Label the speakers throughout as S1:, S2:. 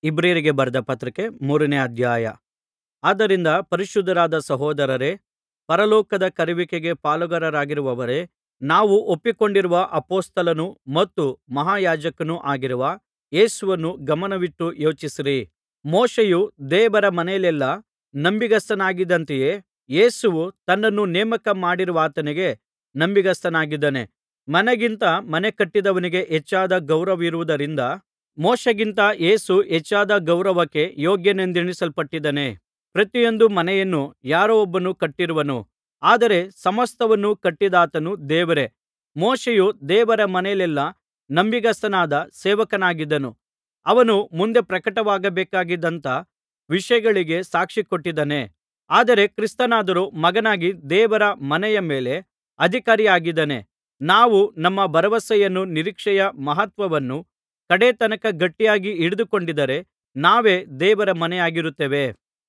S1: ಇಬ್ರಿಯರಿಗೆ ಬರೆದ ಪತ್ರಿಕೆ ಮೂರನೇ ಅಧ್ಯಾಯ ಆದ್ದರಿಂದ ಪರಿಶುದ್ಧರಾದ ಸಹೋದರರೇ ಪರಲೋಕದ ಕರೆಯುವಿಕೆಗೆ ಪಾಲುಗಾರರಾಗಿರುವವರೇ ನಾವು ಒಪ್ಪಿಕೊಂಡಿರುವ ಅಪೊಸ್ತಲನೂ ಮತ್ತು ಮಹಾಯಾಜಕನೂ ಆಗಿರುವ ಯೇಸುವನ್ನು ಗಮನವಿಟ್ಟು ಯೋಚಿಸಿರಿ ಮೋಶೆಯು ದೇವರ ಮನೆಯಲ್ಲೆಲ್ಲಾ ನಂಬಿಗಸ್ತನಾಗಿದ್ದಂತೆಯೇ ಯೇಸುವು ತನ್ನನ್ನು ನೇಮಕ ಮಾಡಿರುವಾತನಿಗೆ ನಂಬಿಗಸ್ತನಾಗಿದ್ದಾನೆ ಮನೆಗಿಂತ ಮನೆ ಕಟ್ಟಿದವನಿಗೆ ಹೆಚ್ಚಾದ ಗೌರವವಿರುವುದರಿಂದ ಮೋಶೆಗಿಂತ ಯೇಸು ಹೆಚ್ಚಾದ ಗೌರವಕ್ಕೆ ಯೋಗ್ಯನೆಂದೆಣಿಸಲ್ಪಟ್ಟಿದ್ದಾನೆ ಪ್ರತಿಯೊಂದು ಮನೆಯನ್ನು ಯಾರೋ ಒಬ್ಬನು ಕಟ್ಟಿರುವನು ಆದರೆ ಸಮಸ್ತವನ್ನು ಕಟ್ಟಿದಾತನು ದೇವರೇ ಮೋಶೆಯು ದೇವರ ಮನೆಯಲ್ಲೆಲ್ಲಾ ನಂಬಿಗಸ್ತನಾದ ಸೇವಕನಾಗಿದ್ದನು ಅವನು ಮುಂದೆ ಪ್ರಕಟವಾಗಬೇಕಾಗಿದ್ದಂಥ ವಿಷಯಗಳಿಗೆ ಸಾಕ್ಷಿಕೊಟ್ಟಿದ್ದಾನೆ ಆದರೆ ಕ್ರಿಸ್ತನಾದರೋ ಮಗನಾಗಿ ದೇವರ ಮನೆಯ ಮೇಲೆ ಅಧಿಕಾರಿಯಾಗಿದ್ದಾನೆ ನಾವು ನಮ್ಮ ಭರವಸೆಯನ್ನೂ ನಿರೀಕ್ಷೆಯ ಮಹತ್ವವನ್ನೂ ಕಡೆ ತನಕ ಗಟ್ಟಿಯಾಗಿ ಹಿಡಿದುಕೊಂಡಿದ್ದರೆ ನಾವೇ ದೇವರ ಮನೆಯಾಗಿರುತ್ತೇವೆ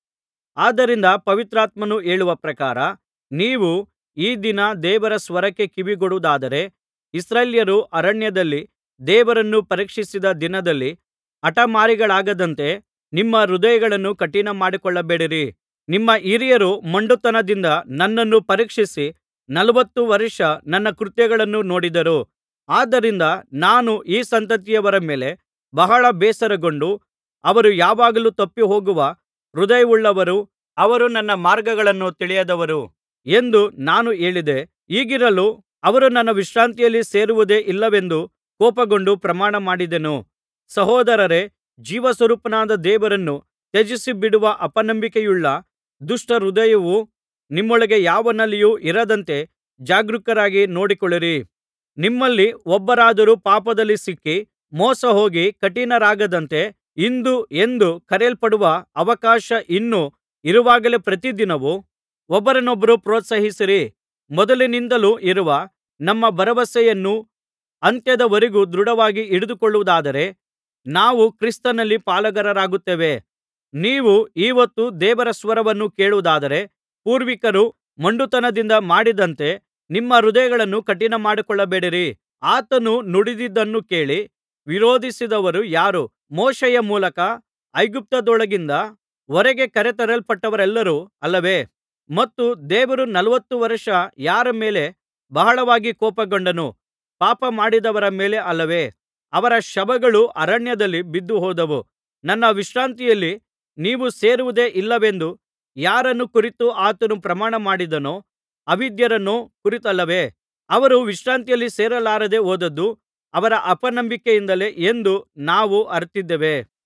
S1: ಆದ್ದರಿಂದ ಪವಿತ್ರಾತ್ಮನು ಹೇಳುವ ಪ್ರಕಾರ ನೀವು ಈ ದಿನ ದೇವರ ಸ್ವರಕ್ಕೆ ಕಿವಿಗೊಡುವುದಾದರೆ ಇಸ್ರಾಯೇಲ್ಯರು ಅರಣ್ಯದಲ್ಲಿ ದೇವರನ್ನು ಪರೀಕ್ಷಿಸಿದ ದಿನದಲ್ಲಿ ಹಠಮಾರಿಗಳಾಗದಂತೆ ನಿಮ್ಮ ಹೃದಯಗಳನ್ನು ಕಠಿಣಮಾಡಿಕೊಳ್ಳಬೇಡಿರಿ ನಿಮ್ಮ ಹಿರಿಯರು ಮೊಂಡುತನದಿಂದ ನನ್ನನ್ನು ಪರೀಕ್ಷಿಸಿ ನಲವತ್ತು ವರ್ಷ ನನ್ನ ಕೃತ್ಯಗಳನ್ನು ನೋಡಿದರು ಆದ್ದರಿಂದ ನಾನು ಈ ಸಂತತಿಯವರ ಮೇಲೆ ಬಹಳ ಬೇಸರಗೊಂಡು ಅವರು ಯಾವಾಗಲೂ ತಪ್ಪಿಹೋಗುವ ಹೃದಯವುಳ್ಳವರೂ ಅವರು ನನ್ನ ಮಾರ್ಗಗಳನ್ನು ತಿಳಿಯದವರು ಎಂದು ನಾನು ಹೇಳಿದೆ ಹೀಗಿರಲು ಅವರು ನನ್ನ ವಿಶ್ರಾಂತಿಯಲ್ಲಿ ಸೇರುವುದೇ ಇಲ್ಲವೆಂದು ಕೋಪಗೊಂಡು ಪ್ರಮಾಣಮಾಡಿದೆನು ಸಹೋದರರೇ ಜೀವಸ್ವರೂಪನಾದ ದೇವರನ್ನು ತ್ಯಜಿಸಿಬಿಡುವ ಅಪನಂಬಿಕೆಯುಳ್ಳ ದುಷ್ಟ ಹೃದಯವು ನಿಮ್ಮೊಳಗೆ ಯಾವನಲ್ಲಿಯೂ ಇರದಂತೆ ಜಾಗರೂಕರಾಗಿ ನೋಡಿಕೊಳ್ಳಿರಿ ನಿಮ್ಮಲ್ಲಿ ಒಬ್ಬರಾದರೂ ಪಾಪದಲ್ಲಿ ಸಿಕ್ಕಿ ಮೋಸಹೋಗಿ ಕಠಿಣರಾಗದಂತೆ ಇಂದು ಎಂದು ಕರೆಯಲ್ಪಡುವ ಅವಕಾಶ ಇನ್ನೂ ಇರುವಾಗಲೇ ಪ್ರತಿದಿನವೂ ಒಬ್ಬರನ್ನೊಬ್ಬರು ಪ್ರೋತ್ಸಾಹಿಸಿರಿ ಮೊದಲಿನಿಂದಲೂ ಇರುವ ನಮ್ಮ ಭರವಸೆಯನ್ನು ಅಂತ್ಯದವರೆಗೂ ದೃಢವಾಗಿ ಹಿಡಿದುಕೊಳ್ಳುವುದಾದರೆ ನಾವು ಕ್ರಿಸ್ತನಲ್ಲಿ ಪಾಲುಗಾರರಾಗುತ್ತೇವೆ ನೀವು ಈ ಹೊತ್ತು ದೇವರ ಸ್ವರವನ್ನು ಕೇಳುವುದಾದರೆ ಪೂರ್ವಿಕರು ಮೊಂಡುತನದಿಂದ ಮಾಡಿದಂತೆ ನಿಮ್ಮ ಹೃದಯಗಳನ್ನು ಕಠಿಣಮಾಡಿಕೊಳ್ಳಬೇಡಿರಿ ಆತನು ನುಡಿದಿದ್ದನ್ನು ಕೇಳಿ ವಿರೋಧಿಸಿದವರು ಯಾರು ಮೋಶೆಯ ಮೂಲಕ ಐಗುಪ್ತದೊಳಗಿಂದ ಹೊರಗೆ ಕರೆತರಲ್ಪಟ್ಟವರೆಲ್ಲರೂ ಅಲ್ಲವೇ ಮತ್ತು ದೇವರು ನಲವತ್ತು ವರ್ಷ ಯಾರ ಮೇಲೆ ಬಹಳವಾಗಿ ಕೋಪಗೊಂಡನು ಪಾಪ ಮಾಡಿದವರ ಮೇಲೆ ಅಲ್ಲವೇ ಅವರ ಶವಗಳು ಅರಣ್ಯದಲ್ಲಿ ಬಿದ್ದುಹೋದವು ನನ್ನ ವಿಶ್ರಾಂತಿಯಲ್ಲಿ ನೀವು ಸೇರುವುದೇ ಇಲ್ಲವೆಂದು ಯಾರನ್ನು ಕುರಿತು ಆತನು ಪ್ರಮಾಣಮಾಡಿದನೋ ಅವಿಧೇಯರನ್ನು ಕುರಿತಲ್ಲವೇ ಅವರು ವಿಶ್ರಾಂತಿಯಲ್ಲಿ ಸೇರಲಾರದೆ ಹೋದದ್ದು ಅವರ ಅಪನಂಬಿಕೆಯಿಂದಲೇ ಎಂದು ನಾವು ಅರಿತಿದ್ದೇವೆ